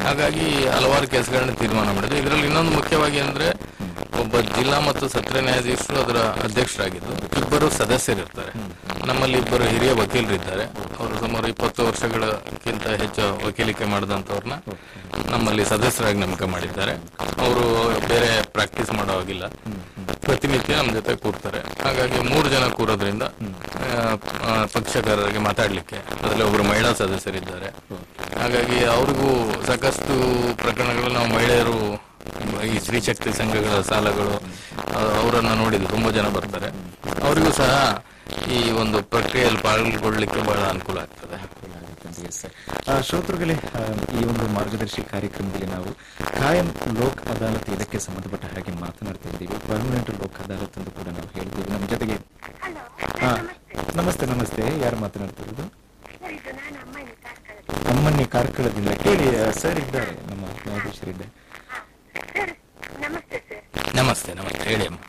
ಹಾಗಾಗಿ ಹಲವಾರು ಕೇಸ್ಗಳನ್ನ ತೀರ್ಮಾನ ಮಾಡಿದೆ ಇದರಲ್ಲಿ ಇನ್ನೊಂದು ಮುಖ್ಯವಾಗಿ ಅಂದ್ರೆ ಒಬ್ಬ ಜಿಲ್ಲಾ ಮತ್ತು ಸತ್ರ ನ್ಯಾಯಾಧೀಶರು ಅದರ ಅಧ್ಯಕ್ಷರಾಗಿದ್ದು ಇಬ್ಬರು ಸದಸ್ಯರಿರ್ತಾರೆ ನಮ್ಮಲ್ಲಿ ಇಬ್ಬರು ಹಿರಿಯ ವಕೀಲರಿದ್ದಾರೆ ಅವರು ಸುಮಾರು ಇಪ್ಪತ್ತು ವರ್ಷಗಳಕ್ಕಿಂತ ಹೆಚ್ಚು ವಕೀಲಿಕೆ ಮಾಡಿದಂಥವ್ರನ್ನ ನಮ್ಮಲ್ಲಿ ಸದಸ್ಯರಾಗಿ ನೇಮಕ ಮಾಡಿದ್ದಾರೆ ಅವರು ಬೇರೆ ಪ್ರಾಕ್ಟೀಸ್ ಮಾಡೋ ಹಾಗಿಲ್ಲ ಪ್ರತಿನಿತ್ಯ ನಮ್ಮ ಜೊತೆ ಕೂರ್ತಾರೆ ಹಾಗಾಗಿ ಮೂರು ಜನ ಕೂರೋದ್ರಿಂದ ಆ, ಆ, ಪಕ್ಷಕಾರರಿಗೆ ಮಾತಾಡ್ಲಿಕ್ಕೆ ಅದರಲ್ಲಿ ಒಬ್ಬರು ಮಹಿಳಾ ಸದಸ್ಯರಿದ್ದಾರೆ ಹಾಗಾಗಿ ಅವ್ರಿಗೂ ಸಾಕಷ್ಟು ಪ್ರಕರಣಗಳು ನಾವು ಮಹಿಳೆಯರು ಈ ಸ್ತ್ರೀ ಶಕ್ತಿ ಸಂಘಗಳ ಸಾಲಗಳು ಆ, ಅವರನ್ನ ನೋಡಿದ್ದು ತುಂಬಾ ಜನ ಬರ್ತಾರೆ ಅವರಿಗೂ ಸಹ ಈ ಒಂದು ಪ್ರಕ್ರಿಯೆಯಲ್ಲಿ ಪಾಲ್ಗೊಳ್ಳಿಕ್ಕೆ ಬಹಳ ಅನುಕೂಲ ಆಗ್ತದೆ ಎಸ್ ಸರ್ ಆ, ಶ್ರೋತೃಗಳೇ ಆ, ಈ ಒಂದು ಮಾರ್ಗದರ್ಶಿ ಕಾರ್ಯಕ್ರಮದಲ್ಲಿ ನಾವು ಕಾಯಂ ಲೋಕ್ ಅದಾಲತ್ ಇದಕ್ಕೆ ಸಂಬಂಧಪಟ್ಟ ಹಾಗೆ ಮಾತನಾಡ್ತಾ ಇದ್ದೀವಿ ಪರ್ಮನೆಂಟ್ ಲೋಕ್ ಅದಾಲತ್ ಅಂತ ಕೂಡ ನಾವು ಹೇಳ್ತೀವಿ ನಮ್ಮ ಜೊತೆಗೆ ಹಲೋ ಹಾ ನಮಸ್ತೆ ನಮಸ್ತೆ ಯಾರು ಮಾತನಾಡ್ತಿರೋದು ಸರ್ ಇದು ನಾನು ಅಮ್ಮನ ಕಾರ್ಕಳ ಅಮ್ಮನ್ನಿ ಕಾರ್ಕಳದಿಂದ ಕೇಳಿ ಆ, ಸರ್ ಇದ್ದಾರೆ ನಮ್ಮ ನ್ಯಾಯಾಧೀಶರಿದ್ದಾರೆ ಹಾ ಸರ್ ನಮಸ್ತೆ ಸರ್ ನಮಸ್ತೆ ನಮಸ್ತೆ ಹೇಳಿ ಅಮ್ಮ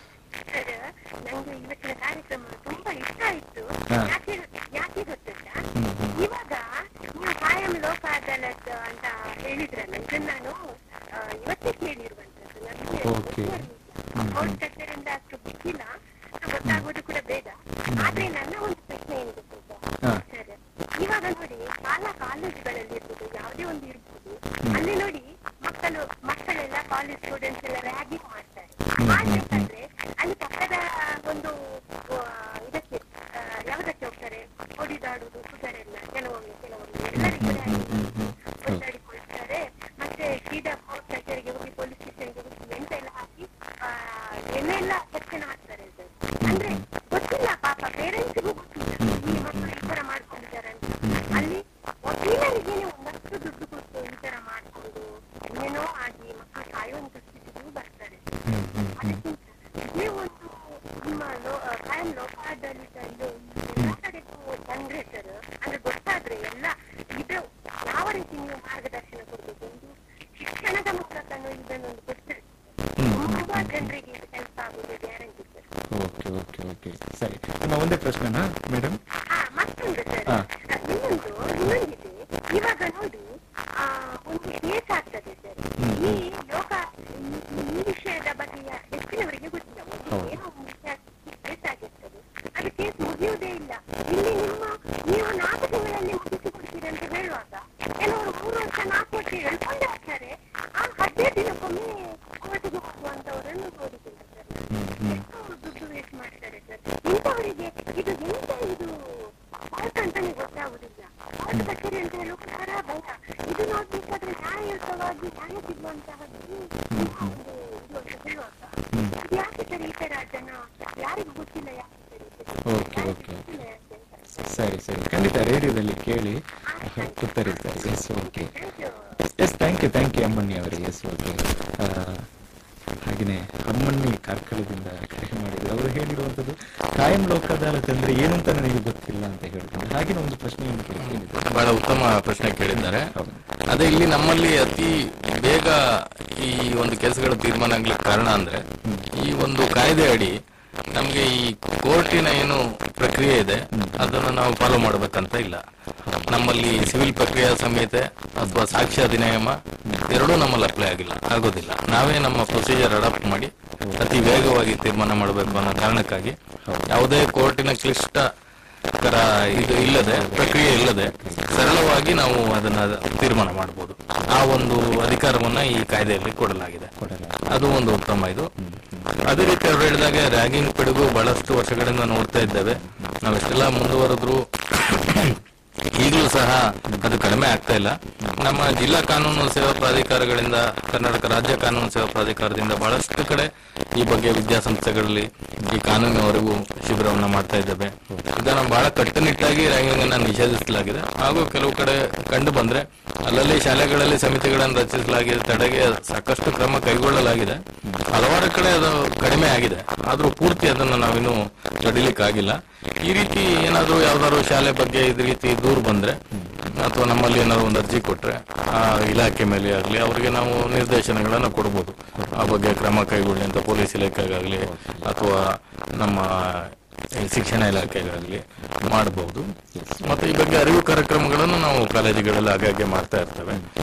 ಸರ್ ನಂಗೆ ಇವತ್ತಿನ ಕಾರ್ಯಕ್ರಮ ತುಂಬಾ ಇಷ್ಟ ಆಯ್ತು ಹಾ. ಯಾಕೆ ಯಾಕೆ ಗೊತ್ತುಂಟಾ ಹ್ಮ್, ಹ್ಮ್. ಇವಾಗ ನೀವು ಕಾಯಂ ಲೋಕ ಅದಾಲತ್ ಅಂತ ಹೇಳಿದ್ರಲ್ಲ ಇದನ್ನ ನಾನು ಆ, ಇವತ್ತೇ ಕೇಳಿರುವಂತದ್ದು ನನಗೆ Okay. ಹ್ಮ್, ಕೋರ್ಟ್ ಕಚೇರಿಯಿಂದ ಅಷ್ಟು ಗೊತ್ತಿಲ್ಲ ಗೊತ್ತಾಗೋದು ಕೂಡ ಬೇಗ ಆದ್ರೆ ನನ್ನ ಒಂದು ಪ್ರಶ್ನೆ ಏನು ಗೊತ್ತುಂಟಾ ಹಾ. ಸರ್ ಇವಾಗ ನೋಡಿ ಶಾಲಾ ಕಾಲೇಜುಗಳಲ್ಲಿ ಇರ್ಬೋದು ಯಾವುದೇ ಒಂದು ಇರ್ಬೋದು ಅಲ್ಲಿ ನೋಡಿ ಮಕ್ಕಳು ಮಕ್ಕಳೆಲ್ಲ ಕಾಲೇಜ್ ಸ್ಟೂಡೆಂಟ್ಸ್ ಎಲ್ಲ ರ್ಯಾಗಿಂಗ್ ಮಾಡ್ತಾರೆ ಮಾಡ್ಬೇಕಾದ್ರೆ ಅಲ್ಲಿ ಪಕ್ಕದ ಒಂದು ಆ, ಇದಕ್ಕೆ ಆ, ಯಾವುದಕ್ಕೆ ಹೋಗ್ತಾರೆ ಹೊಡಿದಾಡುದು ಸುಧಾರೆಲ್ಲ ಕೆಲವೊಮ್ಮೆ ಕೆಲವೊಮ್ಮೆ ಎಲ್ಲರಿಗೂ ragging ಒದ್ದಾಡಿಕೊಳ್ತಾರೆ ಮತ್ತೆ ಸೀದಾ ಕೋರ್ಟ್ ಕಚೇರಿಗೆ ಹೋಗಿ ಪೊಲೀಸ್ ಸ್ಟೇಷನ್ಗೆ ಹೋಗಿ ಎಂತ ಎಲ್ಲ ಹಾಕಿ ಆ, ಏನೆಲ್ಲ ಹೆಚ್ಚಿನ ಹಾಕ್ತಾರೆ ಸರ್ ಅಂದ್ರೆ ಗೊತ್ತಿಲ್ಲ ಪಾಪ ಪೇರೆಂಟ್ಸ್ಗೂ ಗೊತ್ತಿಲ್ಲ ಈ ಮಕ್ಕಳು ಈ ತರ ಮಾಡ್ಕೊಂಡಿದ್ದಾರೆ ಅಂತ ಅಲ್ಲಿ ವಕೀಲರಿಗೇನೆ ಒಂದಷ್ಟು ದುಡ್ಡು ಕೊಟ್ಟು ಈ ತರ ಮಾಡ್ಕೊಂಡು ಏನೇನೋ ಆಗಿ ಮಕ್ಕಳು ಸಾಯುವಂತ ಸ್ಥಿತಿಗೂ ಬರ್ತಾರೆ ಅದಕ್ಕಿಂತ ಇದೇ ಒಂದು ನಿಮ್ಮ ಲೋ ಕಾಯಂ ಲೋಕಾಡಳಿತ ಇದು ಎಲ್ಲ ಕಡೆಗೂ ಬಂದ್ರೆ ಸರ್ ಅಂದ್ರೆ ಗೊತ್ತಾದ್ರೆ ಎಲ್ಲ ಇದು ಯಾವ ರೀತಿ ನೀವು ಮಾರ್ಗದರ್ಶನ ಕೊಡ್ಬೇಕು ಒಂದು ಶಿಕ್ಷಣದ ಮೂಲಕನೂ ಇದನ್ನೊಂದು ಕೊಡ್ತಾರೆ ತುಂಬಾ ಜನರಿಗೆ ಇದು ಕೆಲಸ ಆಗೋದು guarantee sir okay okay okay ಸರಿ ನಿಮ್ಮ ಒಂದೇ ಪ್ರಶ್ನೆನಾ ಮೇಡಮ್ ಹಾ ಮತ್ತೊಂದು ಸರ್ ಹಾ. ಇನ್ನೊಂದು ಇನ್ನೊಂದಿದೆ ಇವಾಗ ನೋಡಿ ಆ, ಒಂದು ಕೇಸ್ ಆಗ್ತದೆ ಸರ್ ಈ ಲೋಕ ಈ- ಈ ವಿಷಯದ ಬಗ್ಗೆ ಹೆಚ್ಚಿನವರಿಗೆ ಗೊತ್ತಿಲ್ಲ ಒಂದು ಹೌದು. ಏನೋ ಒಂದು ವಿಷಯ ಕೇಸ್ ಆಗಿರ್ತದೆ ಅದು ಕೇಸ್ ಮುಗಿಯುವುದೇ ಇಲ್ಲ ಇಲ್ಲಿ ನಿಮ್ಮ ನೀವು ನಾಲ್ಕು ತಿಂಗಳಲ್ಲಿ ಮುಗಿಸಿ ಕೊಡ್ತೀರಿ ಅಂತ ಹೇಳುವಾಗ ಕೆಲವರು ಮೂರು ವರ್ಷ ನಾಲ್ಕು ವರ್ಷ ಹೇಳ್ಕೊಂಡೇ ಹೋಗ್ತಾರೆ ಆ ಹದಿನೈದು ದಿನಕ್ಕೊಮ್ಮೆ ಕೋರ್ಟಿಗೆ ಹೋಗುವಂತವರನ್ನು ನೋಡಿದ್ದೀನಿ ಸರ್ ಎಷ್ಟು ದುಡ್ಡು ವೇಸ್ಟ್ ಮಾಡ್ತಾರೆ ಸರ್ ಇಂಥವರಿಗೆ ಇದು ಎಂತ ಇದು ಕೋರ್ಟ್ ಅಂತಾನೆ ಗೊತ್ತಾಗುದಿಲ್ಲ ಕೋರ್ಟ್ ಕಚೇರಿ ಅಂತ ಹೇಳೋಕೆ ಖರ ಭಯ ಇದು ನೋಡ್ಬೇಕಾದ್ರೆ ನ್ಯಾಯಯುತವಾಗಿ ನ್ಯಾಯ ಸಿಗುವಂತಹದ್ದು ಒಂದು ಇದು ಅಂತ ಹೇಳುವಾಗ ಇದು ಯಾಕೆ ಸರ್ ಈ ತರ ಜನ ಯಾರಿಗೂ ಗೊತ್ತಿಲ್ಲ ಯಾಕೆ ಸರ್ ಈ ತರ? ಓಕೆ ಯಾರಿಗೂ ಓಕೆ ಗೊತ್ತಿಲ್ಲ ಯಾಕೆ ಅಂತ ಸರಿ ಸರಿ ಖಂಡಿತ ರೇಡಿಯೋದಲ್ಲಿ ಕೇಳಿ ಉತ್ತರಿಸ್ತಾರೆ yes okay thank you yes thank you thank you Ammanni ಅವರಿಗೆ ಎಸ್ ಓಕೆ ಹಾಗೆಯೇ ಅಮ್ಮಣ್ಣಿ ಕಾರ್ಕಳದಿಂದ ಕರೆ ಮಾಡಿದ್ರು ಅವರು ಹೇಳಿರುವಂಥದ್ದು ಕಾಯಂ ಲೋಕ ಅದಾಲತ್ ಅಂದ್ರೆ ಏನು ಅಂತ ನನಗೆ ಗೊತ್ತಿಲ್ಲ ಅಂತ ಹೇಳ್ತಾರೆ ಹಾಗೆ ಒಂದು ಪ್ರಶ್ನೆಯನ್ನು ಕೂಡ ಕೇಳಿದ್ರು ಬಹಳ ಉತ್ತಮ ಪ್ರಶ್ನೆ ಕೇಳಿದ್ದಾರೆ ಅದೇ ಇಲ್ಲಿ ನಮ್ಮಲ್ಲಿ ಅತಿ ಬೇಗ ಈ ಒಂದು ಕೇಸ್ಗಳ ತೀರ್ಮಾನ ಆಗ್ಲಿಕ್ಕೆ ಕಾರಣ ಅಂದ್ರೆ ಈ ಒಂದು ಕಾಯ್ದೆ ಅಡಿ ನಮ್ಗೆ ಈ ಕೋರ್ಟಿನ ಏನು ಪ್ರಕ್ರಿಯೆ ಇದೆ ಅದನ್ನು ನಾವು ಫಾಲೋ ಮಾಡಬೇಕಂತ ಇಲ್ಲ ನಮ್ಮಲ್ಲಿ ಸಿವಿಲ್ ಪ್ರಕ್ರಿಯಾ ಸಂಹಿತೆ ಅಥವಾ ಸಾಕ್ಷ್ಯ ಅಧಿನಿಯಮ ಎರಡೂ ನಮ್ಮಲ್ಲಿ ಅಪ್ಲೈ ಆಗಿಲ್ಲ ಆಗೋದಿಲ್ಲ ನಾವೇ ನಮ್ಮ ಪ್ರೊಸೀಜರ್ ಅಡಾಪ್ಟ್ ಮಾಡಿ ಅತಿ ವೇಗವಾಗಿ ತೀರ್ಮಾನ ಮಾಡಬೇಕು ಅನ್ನೋ ಕಾರಣಕ್ಕಾಗಿ ಯಾವುದೇ ಕೋರ್ಟಿನ ಕ್ಲಿಷ್ಟ ಕರ ಇದು ಇಲ್ಲದೆ ಪ್ರಕ್ರಿಯೆ ಇಲ್ಲದೆ ಸರಳವಾಗಿ ನಾವು ಅದನ್ನ ತೀರ್ಮಾನ ಮಾಡಬಹುದು ಆ ಒಂದು ಅಧಿಕಾರವನ್ನ ಈ ಕಾಯ್ದೆಯಲ್ಲಿ ಕೊಡಲಾಗಿದೆ ಅದು ಒಂದು ಉತ್ತಮ ಇದು ಅದೇ ರೀತಿ ಅವ್ರು ಹೇಳಿದಾಗೆ ರ್ಯಾಗಿಂಗ್ ಪಿಡುಗು ಬಹಳಷ್ಟು ವರ್ಷಗಳಿಂದ ನೋಡ್ತಾ ಇದ್ದೇವೆ ನಾವೆಷ್ಟೆಲ್ಲ ಮುಂದುವರೆದ್ರು ಈಗಲೂ ಸಹ ಅದು ಕಡಿಮೆ ಆಗ್ತಾ ಇಲ್ಲ ನಮ್ಮ ಜಿಲ್ಲಾ ಕಾನೂನು ಸೇವಾ ಪ್ರಾಧಿಕಾರಗಳಿಂದ ಕರ್ನಾಟಕ ರಾಜ್ಯ ಕಾನೂನು ಸೇವಾ ಪ್ರಾಧಿಕಾರದಿಂದ ಬಹಳಷ್ಟು ಕಡೆ ಈ ಬಗ್ಗೆ ವಿದ್ಯಾಸಂಸ್ಥೆಗಳಲ್ಲಿ ಈ ಕಾನೂನಿನವರೆಗೂ ಶಿಬಿರವನ್ನ ಮಾಡ್ತಾ ಇದ್ದೇವೆ ಇದನ್ನ ಬಹಳ ಕಟ್ಟುನಿಟ್ಟಾಗಿ ರ್ಯಾಂಕಿಂಗ್ ಅನ್ನ ನಿಷೇಧಿಸಲಾಗಿದೆ ಹಾಗೂ ಕೆಲವು ಕಡೆ ಕಂಡು ಬಂದ್ರೆ ಅಲ್ಲಲ್ಲಿ ಶಾಲೆಗಳಲ್ಲಿ ಸಮಿತಿಗಳನ್ನು ರಚಿಸಲಾಗಿದೆ ತಡೆಗೆ ಸಾಕಷ್ಟು ಕ್ರಮ ಕೈಗೊಳ್ಳಲಾಗಿದೆ ಹಲವಾರು ಕಡೆ ಅದು ಕಡಿಮೆ ಆಗಿದೆ ಆದ್ರೂ ಪೂರ್ತಿ ಅದನ್ನು ನಾವಿನ್ನೂ ತಡಿಲಿಕ್ಕಾಗಿಲ್ಲ ಈ ರೀತಿ ಏನಾದ್ರೂ ಯಾವ್ದಾದ್ರು ಶಾಲೆ ಬಗ್ಗೆ ಇದ್ ರೀತಿ ದೂರು ಬಂದ್ರೆ ಅಥವಾ ನಮ್ಮಲ್ಲಿ ಏನಾದ್ರು ಒಂದು ಅರ್ಜಿ ಕೊಟ್ರೆ ಆ ಇಲಾಖೆ ಮೇಲೆ ಆಗಲಿ ಅವರಿಗೆ ನಾವು ನಿರ್ದೇಶನಗಳನ್ನ ಕೊಡ್ಬೋದು ಆ ಬಗ್ಗೆ ಕ್ರಮ ಕೈಗೊಳ್ಳಿ ಅಂತ ಪೊಲೀಸ್ ಇಲಾಖೆಗಾಗ್ಲಿ ಅಥವಾ ನಮ್ಮ ಈ ಶಿಕ್ಷಣ ಇಲಾಖೆಗಾಗ್ಲಿ ಮಾಡಬಹುದು ಮತ್ತೆ ಈ ಬಗ್ಗೆ ಅರಿವು ಕಾರ್ಯಕ್ರಮಗಳನ್ನು ನಾವು ಕಾಲೇಜುಗಳಲ್ಲಿ ಆಗಾಗ್ಗೆ ಮಾಡ್ತಾ ಇರ್ತೇವೆ